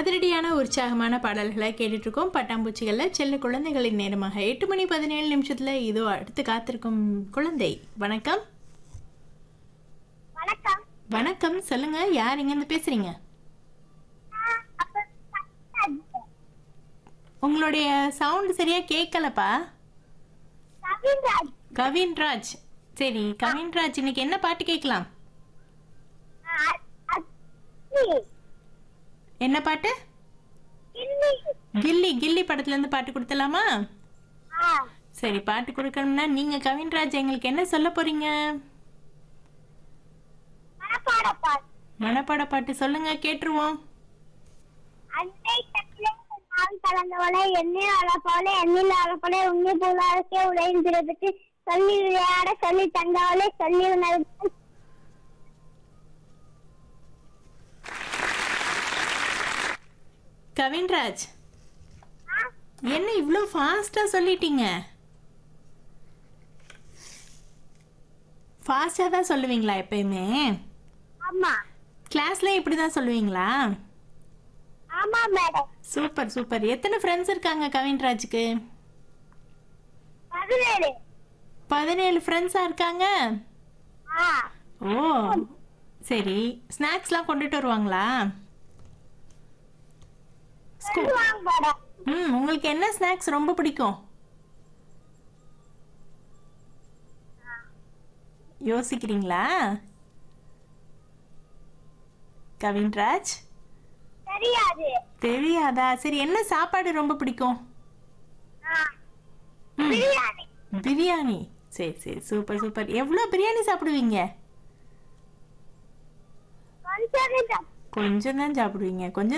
அதிரடியான உற்சாகமான பாடல்களை கேட்டுட்டு இருக்கோம் பட்டாம்பூச்சிகள்ல செல்ல குழந்தைகளின் நேரமாக எட்டு மணி பதினேழு நிமிஷத்துல இதோ அடுத்து காத்திருக்கும் குழந்தை வணக்கம் வணக்கம் வணக்கம் சொல்லுங்க யார் இருந்து பேசுறீங்க நான் அப்ப உங்களுடைய சவுண்ட் சரியா கேட்கலப்பா கவின்ராஜ் கவின்ராஜ் சரி கவின்ராஜ் இன்னைக்கு என்ன பாட்டு கேட்கலாம் அ- அத்தி. என்ன பாட்டு கிள்ளி. கில்லி கில்லி படத்துல இருந்து பாட்டு கொடுத்தலாமா ஆ, சரி பாட்டு கொடுக்கணும்னா நீங்க கவின்ராஜ் எங்களுக்கு என்ன சொல்ல போறீங்க மனப்பாட பாட்டு. மனப்பாட பாட்டு சொல்லுங்க கேட்டுருவோம் அன்னை தட்டிலே நான் கலந்தவளை எண்ணில் அளப்பவளை எண்ணில் அளப்பவளை உண்ணி பூலாரக்கே உடையின் பிறப்பிட்டு சொல்லி விளையாட சொல்லி தந்தவளை சொல்லி உணர்வு கவின்ராஜ் என்ன இவ்வளோ ஃபாஸ்டா சொல்லிட்டீங்க ஃபாஸ்டா தான் சொல்லுவீங்களா எப்பயுமே ஆமா கிளாஸ்ல இப்படி தான் சொல்லுவீங்களா ஆமா மேடம் சூப்பர் சூப்பர் எத்தனை ஃப்ரெண்ட்ஸ் இருக்காங்க கவின்ராஜுக்கு பதினேழு பதினேழு ஃப்ரெண்ட்ஸா இருக்காங்க ஆ ஓ சரி ஸ்நாக்ஸ்லாம் கொண்டுட்டு வருவாங்களா ஸ்கூ- சொல்லுவாங்க மேடம் ம் உங்களுக்கு என்ன ஸ்நாக்ஸ் ரொம்ப பிடிக்கும் யோசிக்கிறீங்களா கவின்ராஜ் தெரியாது தெரியாதா சரி என்ன சாப்பாடு ரொம்ப பிடிக்கும் ஆ, ம், பிரியாணி பிரியாணி சரி சரி சூப்பர் சூப்பர் எவ்வளோ பிரியாணி சாப்பிடுவீங்க கொஞ்சம் கொஞ்சம் தான் சாப்பிடுவீங்க கொஞ்சம்